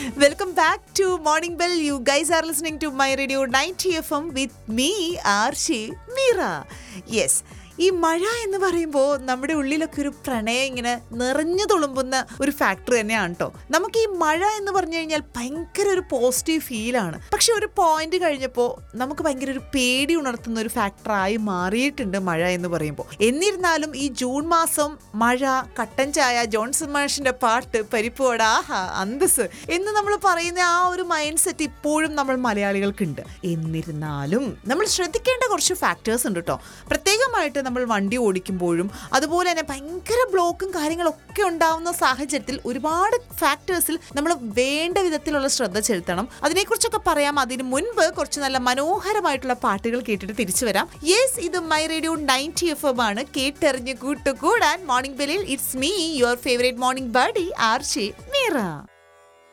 welcome back to morning bell you guys are listening to my radio ninety F M with me Arshi Meera yes ഈ മഴ എന്ന് പറയുമ്പോൾ നമ്മുടെ ഉള്ളിലൊക്കെ ഒരു പ്രണയം ഇങ്ങനെ നിറഞ്ഞു തുളുമ്പുന്ന ഒരു ഫാക്ടർ തന്നെയാണ് കേട്ടോ നമുക്ക് ഈ മഴ എന്ന് പറഞ്ഞു കഴിഞ്ഞാൽ ഭയങ്കര ഒരു പോസിറ്റീവ് ഫീലാണ് പക്ഷെ ഒരു പോയിന്റ് കഴിഞ്ഞപ്പോൾ നമുക്ക് ഭയങ്കര ഒരു പേടി ഉണർത്തുന്ന ഒരു ഫാക്ടറായി മാറിയിട്ടുണ്ട് മഴ എന്ന് പറയുമ്പോൾ എന്നിരുന്നാലും ഈ ജൂൺ മാസം മഴ കട്ടൻ ചായ ജോൺസൺ മാഷിന്റെ പാട്ട് പരിപ്പോട ആഹാ അന്തസ് എന്ന് നമ്മൾ പറയുന്ന ആ ഒരു മൈൻഡ് സെറ്റ് ഇപ്പോഴും നമ്മൾ മലയാളികൾക്കുണ്ട് എന്നിരുന്നാലും നമ്മൾ ശ്രദ്ധിക്കേണ്ട കുറച്ച് ഫാക്ടേഴ്സ് ഉണ്ട് കേട്ടോ പ്രത്യേകമായിട്ട് നമ്മൾ വണ്ടി ഓടിക്കുമ്പോഴും അതുപോലെ തന്നെ ഭയങ്കര ബ്ലോക്കും കാര്യങ്ങളൊക്കെ ഉണ്ടാവുന്ന സാഹചര്യത്തിൽ ഒരുപാട് ഫാക്ടേഴ്സിൽ നമ്മൾ വേണ്ട വിധത്തിലുള്ള ശ്രദ്ധ ചെലുത്തണം അതിനെക്കുറിച്ചൊക്കെ പറയാം അതിന് മുൻപ് കുറച്ച് നല്ല മനോഹരമായിട്ടുള്ള പാട്ടുകൾ കേട്ടിട്ട് തിരിച്ചു വരാം യെസ് ഇത് മൈ റേഡിയോ നയൻറ്റി എഫ് എം ആണ് കേട്ടെറിഞ്ഞ് കൂട്ടുകൂടാൻ മോർണിംഗ് ബെല്ലിൽ it's me your favourite morning buddy Arshi Meera